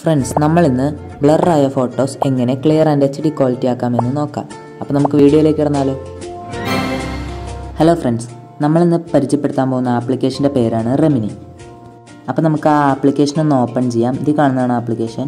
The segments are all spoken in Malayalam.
ഫ്രണ്ട്സ് നമ്മൾ ഇന്ന് ബ്ലറായ ഫോട്ടോസ് എങ്ങനെ clear and H D quality ആക്കാമെന്ന് നോക്കാം അപ്പോൾ നമുക്ക് വീഡിയോയിലേക്ക് ഇറങ്ങാലോ ഹലോ ഫ്രണ്ട്സ് നമ്മളിന്ന് പരിചയപ്പെടുത്താൻ പോകുന്ന ആപ്ലിക്കേഷൻ്റെ പേരാണ് റെമിനി അപ്പോൾ നമുക്ക് ആ ആപ്ലിക്കേഷൻ ഒന്ന് ഓപ്പൺ ചെയ്യാം ഇത് കാണുന്നതാണ് ആപ്ലിക്കേഷൻ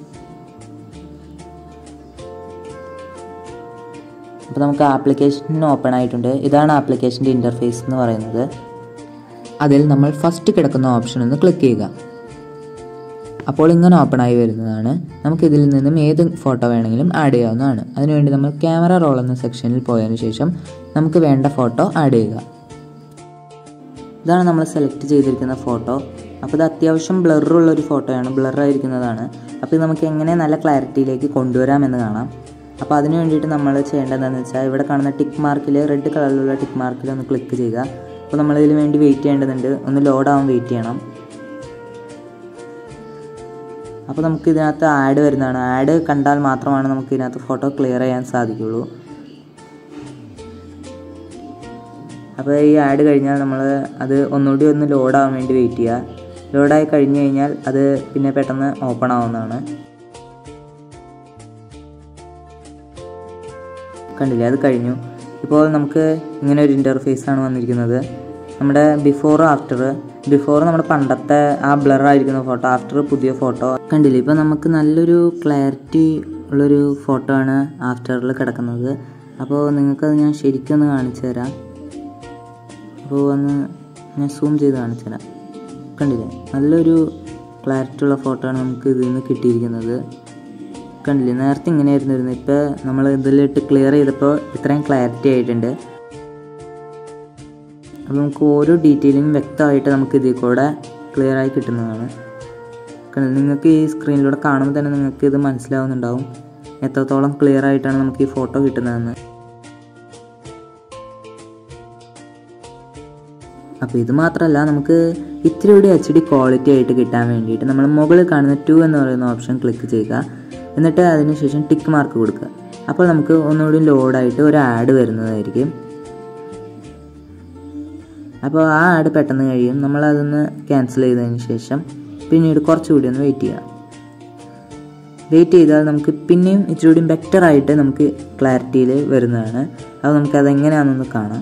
അപ്പോൾ നമുക്ക് ആപ്ലിക്കേഷൻ ഓപ്പൺ ആയിട്ടുണ്ട് ഇതാണ് ആപ്ലിക്കേഷൻ്റെ ഇൻ്റർഫേസ് എന്ന് പറയുന്നത് അതിൽ നമ്മൾ ഫസ്റ്റ് കിടക്കുന്ന ഓപ്ഷൻ ഒന്ന് ക്ലിക്ക് ചെയ്യുക അപ്പോൾ ഇങ്ങനെ ഓപ്പൺ ആയി വരുന്നതാണ് നമുക്ക് ഇതിൽ നിന്നും ഏത് ഫോട്ടോ വേണമെങ്കിലും ആഡ് ചെയ്യാവുന്നതാണ് അതിനുവേണ്ടി നമ്മൾ ക്യാമറ റോൾ എന്ന സെക്ഷനിൽ പോയതിനു ശേഷം നമുക്ക് വേണ്ട ഫോട്ടോ ആഡ് ചെയ്യുക ഇതാണ് നമ്മൾ സെലക്ട് ചെയ്തിരിക്കുന്ന ഫോട്ടോ അപ്പോൾ ഇത് അത്യാവശ്യം ബ്ലറുള്ള ഒരു ഫോട്ടോയാണ് ബ്ലറായിരിക്കുന്നതാണ് അപ്പോൾ ഇത് നമുക്ക് എങ്ങനെ നല്ല ക്ലാരിറ്റിയിലേക്ക് കൊണ്ടുവരാമെന്ന് കാണാം അപ്പോൾ അതിന് വേണ്ടിയിട്ട് നമ്മൾ ചെയ്യേണ്ടത് എന്താണെന്ന് വെച്ചാൽ ഇവിടെ കാണുന്ന ടിക്ക് മാർക്കിൽ റെഡ് കളറിലുള്ള ടിക്ക് മാർക്കിൽ ഒന്ന് ക്ലിക്ക് ചെയ്യുക അപ്പോൾ നമ്മൾ ഇതിന് വേണ്ടി വെയിറ്റ് ചെയ്യേണ്ടതുണ്ട് ഒന്ന് ലോഡ് ആവാൻ വെയിറ്റ് ചെയ്യണം അപ്പോൾ നമുക്ക് ഇതിനകത്ത് ആഡ് വരുന്നതാണ് ആഡ് കണ്ടാൽ മാത്രമാണ് നമുക്ക് ഇതിനകത്ത് ഫോട്ടോ ക്ലിയർ ചെയ്യാൻ സാധിക്കുള്ളൂ അപ്പോൾ ഈ ആഡ് കഴിഞ്ഞാൽ നമ്മൾ അത് ഒന്നുകൂടി ഒന്ന് ലോഡാവാൻ വേണ്ടി വെയിറ്റ് ചെയ്യുക ലോഡായി കഴിഞ്ഞ് കഴിഞ്ഞാൽ അത് പിന്നെ പെട്ടെന്ന് ഓപ്പൺ ആവുന്നതാണ് കണ്ടില്ലേ അത് കഴിഞ്ഞു ഇപ്പോൾ നമുക്ക് ഇങ്ങനെ ഒരു ഇൻ്റർഫേസ് ആണ് വന്നിരിക്കുന്നത് നമ്മുടെ ബിഫോർ ആഫ്റ്റർ ബിഫോർ നമ്മുടെ പണ്ടത്തെ ആ ബ്ലർ ആയിരിക്കുന്ന ഫോട്ടോ ആഫ്റ്റർ പുതിയ ഫോട്ടോ കണ്ടില്ലേ ഇപ്പോൾ നമുക്ക് നല്ലൊരു ക്ലാരിറ്റി ഉള്ളൊരു ഫോട്ടോ ആണ് ആഫ്റ്ററിൽ കിടക്കുന്നത് അപ്പോൾ നിങ്ങൾക്കത് ഞാൻ ശരിക്കും ഒന്ന് കാണിച്ചു തരാം അപ്പോൾ ഒന്ന് ഞാൻ സൂം ചെയ്ത് കാണിച്ചു തരാം കണ്ടില്ലേ നല്ലൊരു ക്ലാരിറ്റി ഉള്ള ഫോട്ടോ ആണ് നമുക്ക് ഇതിൽ നിന്ന് കിട്ടിയിരിക്കുന്നത് കണ്ടില്ലേ നേരത്തെ ഇങ്ങനെയായിരുന്നു വരുന്നത് ഇപ്പോൾ നമ്മൾ ഇതിലിട്ട് ക്ലിയർ ചെയ്തപ്പോൾ ഇത്രയും ക്ലാരിറ്റി ആയിട്ടുണ്ട് അപ്പോൾ നമുക്ക് ഓരോ ഡീറ്റെയിലും വ്യക്തമായിട്ട് നമുക്ക് ഇതിൽ കൂടെ ക്ലിയർ ആയി കിട്ടുന്നതാണ് കാരണം നിങ്ങൾക്ക് ഈ സ്ക്രീനിലൂടെ കാണുമ്പോൾ തന്നെ നിങ്ങൾക്ക് ഇത് മനസ്സിലാവുന്നുണ്ടാവും എത്രത്തോളം ക്ലിയർ ആയിട്ടാണ് നമുക്ക് ഈ ഫോട്ടോ കിട്ടുന്നതെന്ന് അപ്പോൾ ഇത് മാത്രമല്ല നമുക്ക് ഇത്തിരി കൂടി എച്ച് ഡി ക്വാളിറ്റി ആയിട്ട് കിട്ടാൻ വേണ്ടിയിട്ട് നമ്മൾ മുകളിൽ കാണുന്ന ടു എന്ന് പറയുന്ന ഓപ്ഷൻ ക്ലിക്ക് ചെയ്യുക എന്നിട്ട് അതിനുശേഷം ടിക്ക് മാർക്ക് കൊടുക്കുക അപ്പോൾ നമുക്ക് ഒന്നുകൂടി ലോഡായിട്ട് ഒരു ആഡ് വരുന്നതായിരിക്കും അപ്പോൾ ആ ആഡ് പെട്ടെന്ന് കഴിയും നമ്മളതൊന്ന് ക്യാൻസൽ ചെയ്തതിന് ശേഷം പിന്നീട് കുറച്ചുകൂടി ഒന്ന് വെയിറ്റ് ചെയ്യാം വെയിറ്റ് ചെയ്താൽ നമുക്ക് പിന്നെയും ഇച്ചിരി ബെറ്റർ ആയിട്ട് നമുക്ക് ക്ലാരിറ്റിയിൽ വരുന്നതാണ് അപ്പോൾ നമുക്ക് അതെങ്ങനെയാണെന്നൊന്ന് കാണാം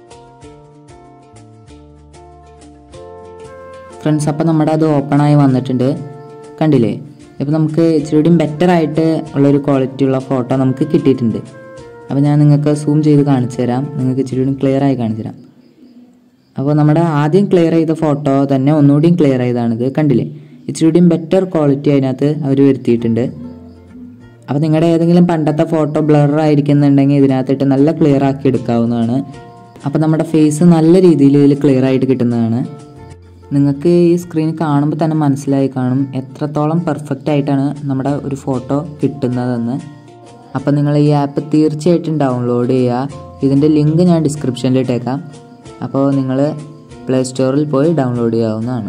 ഫ്രണ്ട്സ് അപ്പോൾ നമ്മുടെ അത് ഓപ്പണായി വന്നിട്ടുണ്ട് കണ്ടില്ലേ ഇപ്പോൾ നമുക്ക് ഇച്ചിരി ബെറ്റർ ആയിട്ട് ഉള്ളൊരു ക്വാളിറ്റി ഉള്ള ഫോട്ടോ നമുക്ക് കിട്ടിയിട്ടുണ്ട് അപ്പോൾ ഞാൻ നിങ്ങൾക്ക് സൂം ചെയ്ത് കാണിച്ചു തരാം നിങ്ങൾക്ക് ഇച്ചിരി കൂടി ക്ലിയർ ആയി കാണിച്ചു തരാം അപ്പോൾ നമ്മുടെ ആദ്യം ക്ലിയർ ചെയ്ത ഫോട്ടോ തന്നെ ഒന്നുകൂടിയും ക്ലിയർ ചെയ്താണിത് കണ്ടില്ലേ ഇച്ചിരി ബെറ്റർ ക്വാളിറ്റി അതിനകത്ത് അവർ വരുത്തിയിട്ടുണ്ട് അപ്പോൾ നിങ്ങളുടെ ഏതെങ്കിലും പണ്ടത്തെ ഫോട്ടോ ബ്ലർ ആയിരിക്കുന്നുണ്ടെങ്കിൽ ഇതിനകത്തിട്ട് നല്ല ക്ലിയർ ആക്കി എടുക്കാവുന്നതാണ് അപ്പോൾ നമ്മുടെ ഫേസ് നല്ല രീതിയിൽ ഇതിൽ ക്ലിയർ ആയിട്ട് കിട്ടുന്നതാണ് നിങ്ങൾക്ക് ഈ സ്ക്രീൻ കാണുമ്പോൾ തന്നെ മനസ്സിലായി കാണും എത്രത്തോളം പെർഫെക്റ്റ് ആയിട്ടാണ് നമ്മുടെ ഒരു ഫോട്ടോ കിട്ടുന്നതെന്ന് അപ്പോൾ നിങ്ങൾ ഈ ആപ്പ് തീർച്ചയായിട്ടും ഡൗൺലോഡ് ചെയ്യുക ഇതിൻ്റെ ലിങ്ക് ഞാൻ ഡിസ്ക്രിപ്ഷനിൽ ഇട്ടേക്കാം അപ്പോൾ നിങ്ങൾ പ്ലേ സ്റ്റോറിൽ പോയി ഡൗൺലോഡ് ചെയ്യാവുന്നതാണ്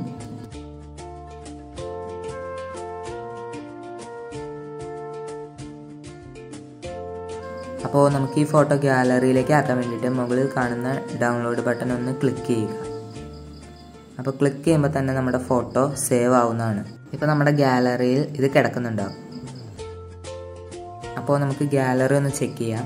അപ്പോൾ നമുക്ക് ഈ ഫോട്ടോ ഗാലറിയിലേക്ക് ആക്കാൻ വേണ്ടിയിട്ട് മുകളിൽ കാണുന്ന ഡൗൺലോഡ് ബട്ടൺ ഒന്ന് ക്ലിക്ക് ചെയ്യുക അപ്പോൾ ക്ലിക്ക് ചെയ്യുമ്പോൾ തന്നെ നമ്മുടെ ഫോട്ടോ സേവ് ആവുന്നതാണ് ഇപ്പോൾ നമ്മുടെ ഗാലറിയിൽ ഇത് കിടക്കുന്നുണ്ടാവും അപ്പോൾ നമുക്ക് ഗാലറി ഒന്ന് ചെക്ക് ചെയ്യാം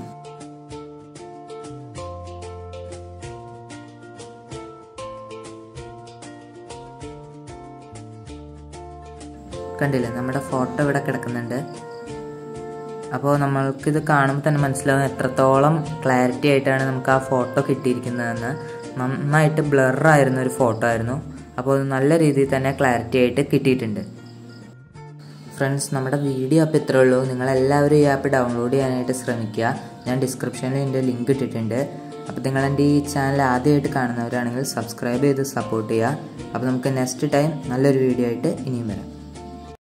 കണ്ടില്ലേ നമ്മുടെ ഫോട്ടോ ഇവിടെ കിടക്കുന്നുണ്ട് അപ്പോൾ നമ്മൾക്കിത് കാണുമ്പോൾ തന്നെ മനസ്സിലാവും എത്രത്തോളം ക്ലാരിറ്റി ആയിട്ടാണ് നമുക്ക് ആ ഫോട്ടോ കിട്ടിയിരിക്കുന്നതെന്ന് നന്നായിട്ട് ബ്ലറായിരുന്ന ഒരു ഫോട്ടോ ആയിരുന്നു അപ്പോൾ നല്ല രീതിയിൽ തന്നെ ക്ലാരിറ്റി ആയിട്ട് കിട്ടിയിട്ടുണ്ട് ഫ്രണ്ട്സ് നമ്മുടെ വീഡിയോ അപ്പോൾ ഇത്രേ ഉള്ളൂ നിങ്ങളെല്ലാവരും ഈ ആപ്പ് ഡൗൺലോഡ് ചെയ്യാനായിട്ട് ശ്രമിക്കുക ഞാൻ ഡിസ്ക്രിപ്ഷനിൽ എൻ്റെ ലിങ്ക് ഇട്ടിട്ടുണ്ട് അപ്പോൾ നിങ്ങൾ എൻ്റെ ഈ ചാനൽ ആദ്യമായിട്ട് കാണുന്നവരാണെങ്കിൽ സബ്സ്ക്രൈബ് ചെയ്ത് സപ്പോർട്ട് ചെയ്യുക അപ്പോൾ നമുക്ക് നെക്സ്റ്റ് ടൈം നല്ലൊരു വീഡിയോ ആയിട്ട് ഇനിയും വരാം